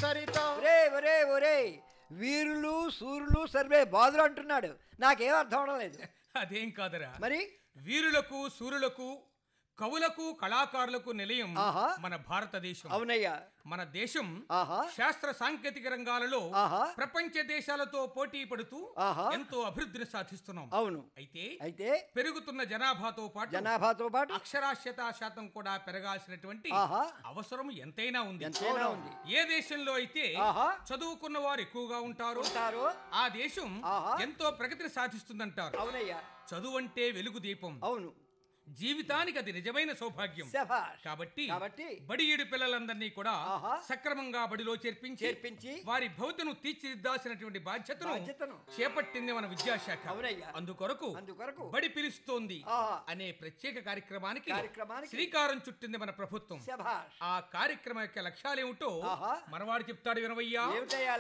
చరితం ఒరే ఒరే ఒరే వీరులు సూర్యులు సర్వే బాధలు అంటున్నాడు నాకేం అర్థం అవడం లేదు అదేం కాదురా మరి వీరులకు సూర్యులకు కవులకు కళాకారులకు నిలయం ఆహా. మన భారతదేశం అవునయ్యా మన దేశం ఆహా శాస్త్ర సాంకేతిక రంగాలలో ఆహా. ప్రపంచ దేశాలతో పోటీ పడుతూ ఆహా. ఎంతో అభివృద్ధిని సాధిస్తున్నాం అవును అయితే అయితే పెరుగుతున్న జనాభాతో పాటు జనాభాతో పాటు అక్షరాస్యత శాతం కూడా పెరగాల్సినటువంటి ఆహా. అవసరం ఎంతైనా ఉంది ఎంతైనా ఉంది ఏ దేశంలో అయితే ఆహా. చదువుకున్న వారు ఎక్కువగా ఉంటారో ఉంటారు ఆ దేశం ఆహా. ఎంతో ప్రగతిని సాధిస్తుందంటారు అవునయ్యా చదువు అంటే వెలుగు దీపం అవును జీవితానికి అది నిజమైన సౌభాగ్యం శభాష్ కాబట్టి కాబట్టి బడి ఏడు పిల్లలందరినీ కూడా ఆహా. సక్రమంగా బడిలో చేర్పించి చేర్పించి వారి భవితను తీర్చిదిద్దాల్సినటువంటి బాధ్యతను బాధ్యతను చేపట్టింది మన విద్యాశాఖ అవునయ్యా. అందుకొరకు అందుకొరకు బడి పిలుస్తోంది ఆహా. అనే ప్రత్యేక కార్యక్రమానికి కార్యక్రమానికి శ్రీకారం చుట్టింది మన ప్రభుత్వం శభాష్ ఆ కార్యక్రమం యొక్క లక్ష్యాలేమిటో ఆహా. మనవాడు చెప్తాడు వినవయ్యా ఏమిటయ్యా